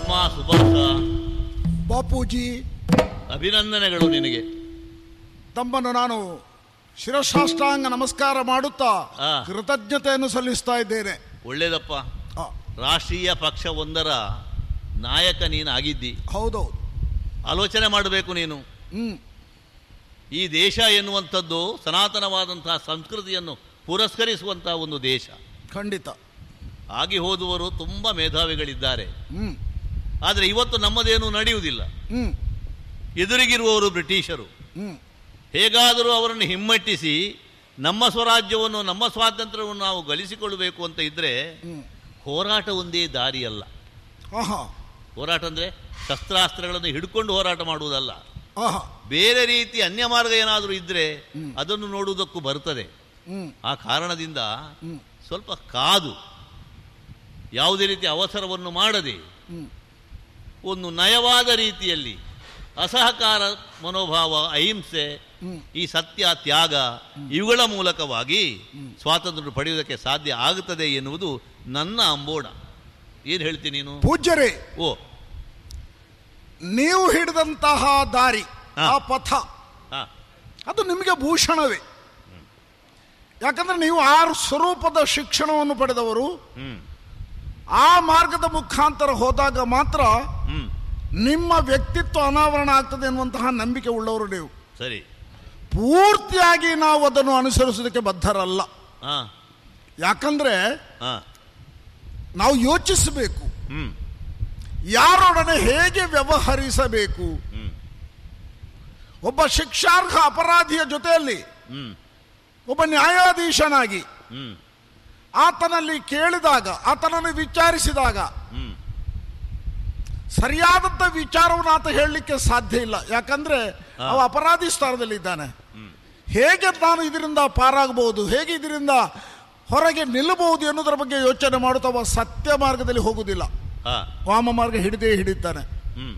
ತಮ್ಮ ಸುಭಾಷ ಬಾಪೂಜಿ ಅಭಿನಂದನೆಗಳು ನಿನಗೆ ತಮ್ಮನ್ನು ನಾನು ಶಿರಸಾಷ್ಟಾಂಗ ನಮಸ್ಕಾರ ಮಾಡುತ್ತಾ ಆ. ಕೃತಜ್ಞತೆಯನ್ನು ಸಲ್ಲಿಸ್ತಾ ಇದ್ದೇನೆ ಒಳ್ಳೇದಪ್ಪ ಆ, ರಾಷ್ಟ್ರೀಯ ಪಕ್ಷ ಒಂದರ ನಾಯಕ ನೀನು ಆಗಿದ್ದಿ ಹೌದೌದು ಆಲೋಚನೆ ಮಾಡಬೇಕು ನೀನು ಹ್ಮ್ ಈ ದೇಶ ಎನ್ನುವಂಥದ್ದು ಸನಾತನವಾದಂತಹ ಸಂಸ್ಕೃತಿಯನ್ನು ಪುರಸ್ಕರಿಸುವಂತಹ ಒಂದು ದೇಶ ಖಂಡಿತ ಆಗಿ ಹೋದುವರು ತುಂಬ ಮೇಧಾವಿಗಳಿದ್ದಾರೆ ಹ್ಮ್ ಆದರೆ ಇವತ್ತು ನಮ್ಮದೇನು ನಡೆಯುವುದಿಲ್ಲ ಹ್ಮ್ ಎದುರಿಗಿರುವವರು ಬ್ರಿಟಿಷರು ಹ್ಮ್ ಹೇಗಾದರೂ ಅವರನ್ನು ಹಿಮ್ಮೆಟ್ಟಿಸಿ ನಮ್ಮ ಸ್ವರಾಜ್ಯವನ್ನು ನಮ್ಮ ಸ್ವಾತಂತ್ರ್ಯವನ್ನು ನಾವು ಗಳಿಸಿಕೊಳ್ಳಬೇಕು ಅಂತ ಇದ್ದರೆ ಹ್ಮ್ ಹೋರಾಟ ಒಂದೇ ದಾರಿಯಲ್ಲ ಆಹಾ ಹೋರಾಟ ಅಂದರೆ ಶಸ್ತ್ರಾಸ್ತ್ರಗಳನ್ನು ಹಿಡ್ಕೊಂಡು ಹೋರಾಟ ಮಾಡುವುದಲ್ಲ ಆಹಾ ಬೇರೆ ರೀತಿ ಅನ್ಯ ಮಾರ್ಗ ಏನಾದರೂ ಇದ್ದರೆ ಹ್ಮ್. ಅದನ್ನು ನೋಡುವುದಕ್ಕೂ ಬರುತ್ತದೆ ಹ್ಮ್ ಆ ಕಾರಣದಿಂದ ಹ್ಮ್ ಸ್ವಲ್ಪ ಕಾದು ಯಾವುದೇ ರೀತಿ ಅವಸರವನ್ನು ಮಾಡದೆ ಹ್ಮ್ ಒಂದು ನಯವಾದ ರೀತಿಯಲ್ಲಿ ಅಸಹಕಾರ ಮನೋಭಾವ ಅಹಿಂಸೆ ಹ್ಮ್ ಈ ಸತ್ಯ ತ್ಯಾಗ ಇವುಗಳ ಮೂಲಕವಾಗಿ ಸ್ವಾತಂತ್ರ್ಯ ಪಡೆಯುವುದಕ್ಕೆ ಸಾಧ್ಯ ಆಗುತ್ತದೆ ಎನ್ನುವುದು ನನ್ನ ಅಂಬೋಣ ಏನು ಹೇಳ್ತೀನಿ ನೀನು ಪೂಜ್ಯರೇ ಓ ನೀವು ಹಿಡಿದಂತಹ ದಾರಿ ಹಾ. ಆ ಪಥ ಹಾ ಅದು ನಿಮಗೆ ಭೂಷಣವೇ ಯಾಕಂದ್ರೆ ನೀವು ಆರು ಸ್ವರೂಪದ ಶಿಕ್ಷಣವನ್ನು ಪಡೆದವರು ಹ್ಮ್ ಆ ಮಾರ್ಗದ ಮುಖಾಂತರ ಹೋದಾಗ ಮಾತ್ರ ಹ್ಮ್ ನಿಮ್ಮ ವ್ಯಕ್ತಿತ್ವ ಅನಾವರಣ ಆಗ್ತದೆ ಎನ್ನುವಂತಹ ನಂಬಿಕೆ ಉಳ್ಳವರು ನೀವು ಸರಿ ಪೂರ್ತಿಯಾಗಿ ನಾವು ಅದನ್ನು ಅನುಸರಿಸೋದಕ್ಕೆ ಬದ್ಧರಲ್ಲ ಹಾ ಯಾಕಂದ್ರೆ ಹಾ ನಾವು ಯೋಚಿಸಬೇಕು ಹ್ಮ್ ಯಾರೊಡನೆ ಹೇಗೆ ವ್ಯವಹರಿಸಬೇಕು ಹ್ಮ್ ಒಬ್ಬ ಶಿಕ್ಷಾರ್ಹ ಅಪರಾಧಿಯ ಜೊತೆಯಲ್ಲಿ ಹ್ಮ್ ಒಬ್ಬ ನ್ಯಾಯಾಧೀಶನಾಗಿ ಹ್ಮ್ ಆತನಲ್ಲಿ ಕೇಳಿದಾಗ ಆತನನ್ನು ವಿಚಾರಿಸಿದಾಗ ಹ್ಮ್ ಸರಿಯಾದಂತ ವಿಚಾರವನ್ನು ಆತ ಹೇಳಲಿಕ್ಕೆ ಸಾಧ್ಯ ಇಲ್ಲ ಯಾಕಂದ್ರೆ ಹಾ. ಅವ ಅಪರಾಧಿ ಸ್ಥಾನದಲ್ಲಿದ್ದಾನೆ ಹ್ಮ್ ಹೇಗೆ ನಾನು ಇದರಿಂದ ಪಾರಾಗಬಹುದು ಹೇಗೆ ಇದರಿಂದ ಹೊರಗೆ ನಿಲ್ಲಬಹುದು ಎನ್ನುವುದರ ಬಗ್ಗೆ ಯೋಚನೆ ಮಾಡುತ್ತಾ ಅವ ಸತ್ಯ ಮಾರ್ಗದಲ್ಲಿ ಹೋಗುವುದಿಲ್ಲ ಹಾ ವಾಮ ಮಾರ್ಗ ಹಿಡಿದೇ ಹಿಡಿತಾನೆ ಹ್ಮ್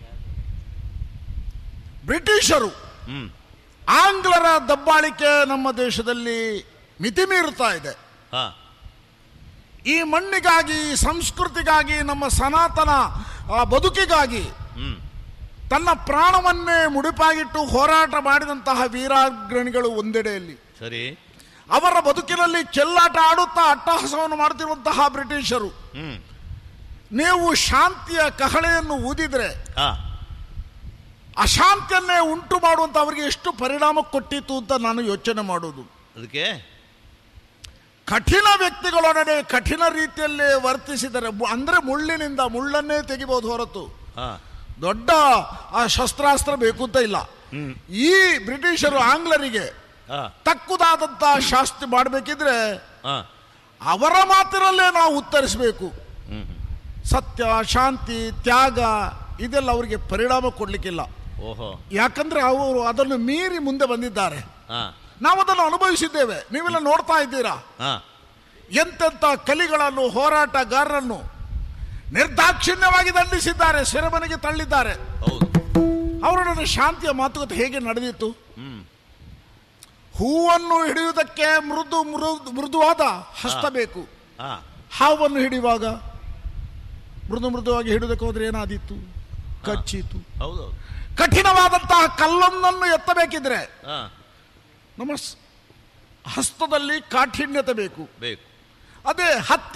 ಬ್ರಿಟಿಷರು ಹ್ಮ್ ಆಂಗ್ಲರ ದಬ್ಬಾಳಿಕೆ ನಮ್ಮ ದೇಶದಲ್ಲಿ ಮಿತಿ ಮೀರುತ್ತಾ ಇದೆ ಹಾ ಈ ಮಣ್ಣಿಗಾಗಿ ಈ ಸಂಸ್ಕೃತಿಗಾಗಿ ನಮ್ಮ ಸನಾತನ ಆ, ಬದುಕಿಗಾಗಿ ಹ್ಮ್ ತನ್ನ ಪ್ರಾಣವನ್ನೇ ಮುಡಿಪಾಗಿಟ್ಟು ಹೋರಾಟ ಮಾಡಿದಂತಹ ವೀರಾಗ್ರಣಿಗಳು ಒಂದೆಡೆಯಲ್ಲಿ ಸರಿ ಅವರ ಬದುಕಿನಲ್ಲಿ ಚೆಲ್ಲಾಟ ಆಡುತ್ತಾ ಅಟ್ಟಹಾಸವನ್ನು ಮಾಡುತ್ತಿರುವಂತಹ ಬ್ರಿಟಿಷರು ಹ್ಮ್ ನೀವು ಶಾಂತಿಯ ಕಹಳೆಯನ್ನು ಊದಿದ್ರೆ ಹಾ ಅಶಾಂತಿಯನ್ನೇ ಉಂಟು ಮಾಡುವಂತ ಅವರಿಗೆ ಎಷ್ಟು ಪರಿಣಾಮ ಕೊಟ್ಟಿತ್ತು ಅಂತ ನಾನು ಯೋಚನೆ ಮಾಡುವುದು ಅದಕ್ಕೆ ಕಠಿಣ ವ್ಯಕ್ತಿಗಳೊಡನೆ ಕಠಿಣ ರೀತಿಯಲ್ಲೇ ವರ್ತಿಸಿದರೆ ಮು- ಅಂದ್ರೆ ಮುಳ್ಳಿನಿಂದ ಮುಳ್ಳನ್ನೇ ತೆಗಿಬಹುದು ಹೊರತು ಹಾ ದೊಡ್ಡ ಆ ಶಸ್ತ್ರಾಸ್ತ್ರ ಬೇಕು ಅಂತ ಇಲ್ಲ ಹ್ಮ್ ಈ ಬ್ರಿಟಿಷರು ಆಂಗ್ಲರಿಗೆ ಹಾ ತಕ್ಕುದಾದಂತ ಶಾಸ್ತಿ ಮಾಡಬೇಕಿದ್ರೆ ಹಾ ಅವರ ಮಾತಿನಲ್ಲೇ ನಾವು ಉತ್ತರಿಸಬೇಕು ಹ್ಮ್ ಹ್ಮ್. ಸತ್ಯ ಶಾಂತಿ ತ್ಯಾಗ ಇದೆಲ್ಲ ಅವರಿಗೆ ಪರಿಣಾಮ ಕೊಡ್ಲಿಕ್ಕಿಲ್ಲ ಓಹೋ ಯಾಕಂದ್ರೆ ಅವರು ಅದನ್ನು ಮೀರಿ ಮುಂದೆ ಬಂದಿದ್ದಾರೆ ಹಾ ನಾವು ಅದನ್ನು ಅನುಭವಿಸಿದ್ದೇವೆ ನೀವೆಲ್ಲ ನೋಡ್ತಾ ಇದ್ದೀರಾ ಹಾ ಎಂತೆಂತ ಕಲಿಗಳನ್ನು ಹೋರಾಟಗಾರರನ್ನು ನಿರ್ದಾಕ್ಷಿಣ್ಯವಾಗಿ ದಂಡಿಸಿದ್ದಾರೆ ಸೆರೆಮನೆಗೆ ತಳ್ಳಿದ್ದಾರೆ ಹೌದು ಅವರೊಡನೆ ಶಾಂತಿಯ ಮಾತುಕತೆ ಹೇಗೆ ನಡೆದಿತ್ತು ಹ್ಮ್ ಹೂವನ್ನು ಹಿಡಿಯುವುದಕ್ಕೆ ಮೃದು ಮೃದು ಮೃದುವಾದ ಹಸ್ತ ಬೇಕು ಹಾ ಹಾವನ್ನು ಹಿಡಿಯುವಾಗ ಮೃದು ಮೃದುವಾಗಿ ಹಿಡಿದಕ್ಕೆ ಹೋದ್ರೆ ಏನಾದೀತು ಕಚ್ಚಿತು ಹೌದು ಕಠಿಣವಾದಂತಹ ಕಲ್ಲೊಂದನ್ನು ಎತ್ತಬೇಕಿದ್ರೆ ಹಾ ನಮ್ಮ ಸ್- ಹಸ್ತದಲ್ಲಿ ಕಾಠಿಣ್ಯತೆ ಬೇಕು ಬೇಕು ಅದೇ ಹತ್ತಿ